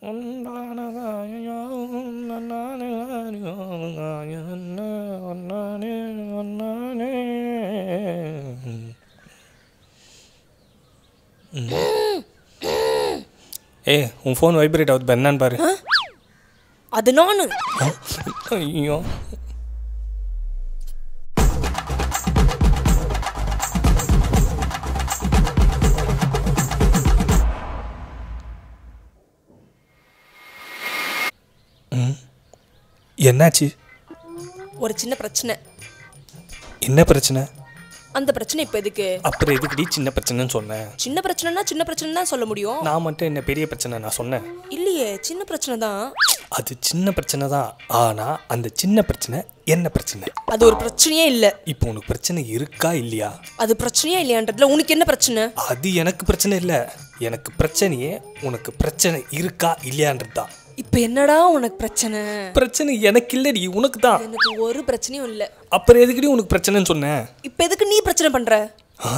ஏ உன் phone vibrate ஆகுது என்னன்னு பாரு அது நானு ஐயோ ம். என்னாச்சு ஒரு சின்ன பிரச்சனை என்ன பிரச்சனை அந்த பிரச்சனை இப்ப எதுக்கு அப்புறம் எதுக்குடி சின்ன பிரச்சனைன்னு சொன்னேன் சின்ன பிரச்சனைனா சின்ன பிரச்சனை தான் சொல்ல முடியும் நான் மட்டும் என்ன பெரிய பிரச்சனை நான் சொன்னேன் இல்லையே சின்ன பிரச்சனை தான் அது சின்ன பிரச்சனை தான் ஆனால் அந்த சின்ன பிரச்சனை என்ன பிரச்சனை அது ஒரு பிரச்சனையே இல்ல இப்போ உனக்கு பிரச்சனை இருக்கா இல்லையா அது பிரச்சனையா இல்லையான்றதுல உனக்கு என்ன பிரச்சனை அது எனக்கு பிரச்சனை இல்லை எனக்கு பிரச்சனையே உனக்கு பிரச்சனை இருக்கா இல்லையான்றது தான் இப்ப என்னடா உனக்கு பிரச்சனை பிரச்சனை எனக்கு இல்லடி உனக்கு தான் எனக்கு ஒரு பிரச்சனையும் இல்ல அப்புறம் எதுக்குடி உனக்கு பிரச்சனைன்னு சொன்னேன் இப்ப எதுக்கு நீ பிரச்சனை பண்ற ஆ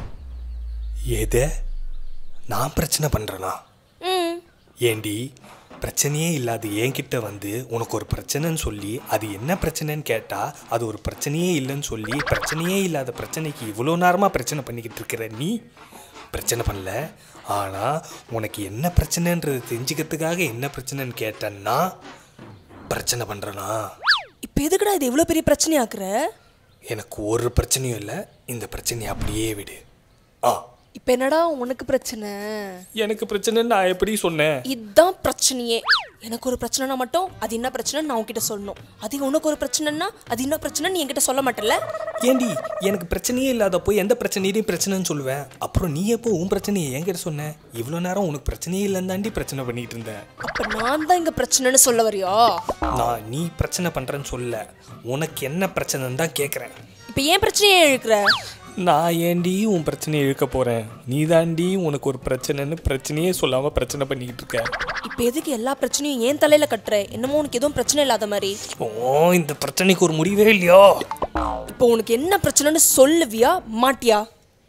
எதை நான் பிரச்சனை பண்ணுறேனா ம் ஏண்டி பிரச்சனையே இல்லாத என்கிட்ட வந்து உனக்கு ஒரு பிரச்சனைன்னு சொல்லி அது என்ன பிரச்சனைன்னு கேட்டால் அது ஒரு பிரச்சனையே இல்லைன்னு சொல்லி பிரச்சனையே இல்லாத பிரச்சனைக்கு இவ்வளோ நேரமாக பிரச்சனை பண்ணிக்கிட்டு இருக்கிற நீ பிரச்சனை பண்ணல ஆனால் உனக்கு என்ன பிரச்சனைன்றது தெரிஞ்சுக்கிறதுக்காக என்ன பிரச்சனைன்னு கேட்டேன்னா பிரச்சனை பண்ணுறனா இப்ப எதுக்குடா இது இவ்வளவு பெரிய பிரச்சனையாக்குற எனக்கு ஒரு பிரச்சனையும் இல்லை இந்த பிரச்சனையை அப்படியே விடு ஆ இப்ப என்னடா உனக்கு பிரச்சனை எனக்கு பிரச்சனைன்னு நான் எப்படி சொன்னேன் இதுதான் பிரச்சனையே எனக்கு ஒரு பிரச்சனைனா மட்டும் அது என்ன பிரச்சனை நான் உன்கிட்ட சொல்லணும் அது உனக்கு ஒரு பிரச்சனைனா அது என்ன பிரச்சனை நீ என்கிட்ட சொல்ல மாட்டல ஏண்டி எனக்கு பிரச்சனையே இல்லாதப்போ எந்த பிரச்சனையும் பிரச்சனைன்னு சொல்லுவேன் அப்புறம் நீ எப்போ உன் பிரச்சனையை என்கிட்ட சொன்ன இவ்வளோ நேரம் உனக்கு பிரச்சனையே இல்லைன்னு தாண்டி பிரச்சனை பண்ணிட்டு இருந்தேன் அப்ப நான் தான் இங்க பிரச்சனைன்னு சொல்ல வரியா நான் நீ பிரச்சனை பண்ணுறேன்னு சொல்ல உனக்கு என்ன பிரச்சனைன்னு தான் கேட்குறேன் இப்ப ஏன் பிரச்சனையை இழுக்கிற நான் ஏண்டி உன் பிரச்சனையை இழுக்க போகிறேன் நீ தாண்டி உனக்கு ஒரு பிரச்சனைன்னு பிரச்சனையே சொல்லாமல் பிரச்சனை பண்ணிக்கிட்டு இருக்க இப்ப எதுக்கு எல்லா பிரச்சனையும் ஏன் தலையில கட்டுற என்னமோ உனக்கு எதுவும் பிரச்சனை இல்லாத மாதிரி ஓ இந்த பிரச்சனைக்கு ஒரு முடிவே இல்லையோ இப்போ உனக்கு என்ன பிரச்சனைன்னு சொல்லுவியா மாட்டியா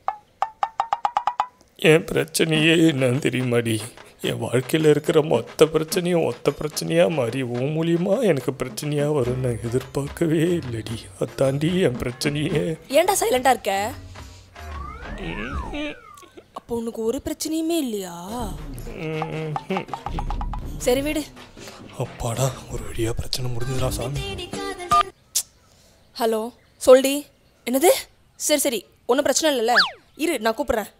என் பிரச்சனையே என்னன்னு தெரியுமாடி என் வாழ்க்கையில் இருக்கிற மொத்த பிரச்சனையும் மொத்த பிரச்சனையாக மாறி உன் மூலியமா எனக்கு பிரச்சனையாக வரும்னு நான் எதிர்பார்க்கவே இல்லடி அதாண்டி என் பிரச்சனையே ஏன்டா சைலண்டா இருக்க அப்போ உனக்கு ஒரு பிரச்சனையுமே இல்லையா சரி விடு அப்பாடா ஒரு வழியாக பிரச்சனை முடிஞ்சதுடா சாமி ஹலோ சொல்டி என்னது சரி சரி ஒன்றும் பிரச்சனை இல்லைல்ல இரு நான் கூப்பிட்றேன்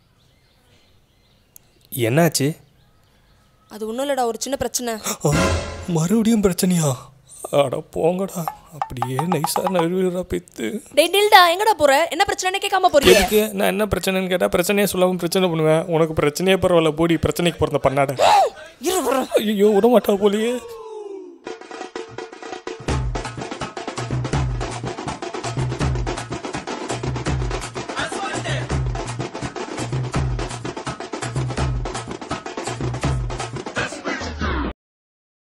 என்னாச்சு அது ஒன்றும் இல்லைடா ஒரு சின்ன பிரச்சனை ஆ, மறுபடியும் பிரச்சனையா அட போங்கடா அப்படியே நைஸாக நழுவிடுறா பெத்து டேய் டில்டா எங்கடா போற என்ன பிரச்சனைன்னு கேட்காம போறீங்க எதுக்கு நான் என்ன பிரச்சனைன்னு கேட்டால் பிரச்சனையே சொல்லாமல் பிரச்சனை பண்ணுவேன் உனக்கு பிரச்சனையே பரவாயில்ல போடி பிரச்சனைக்கு பிறந்த பண்ணாட இரு வரேன் ஐயோ விட மாட்டா போலியே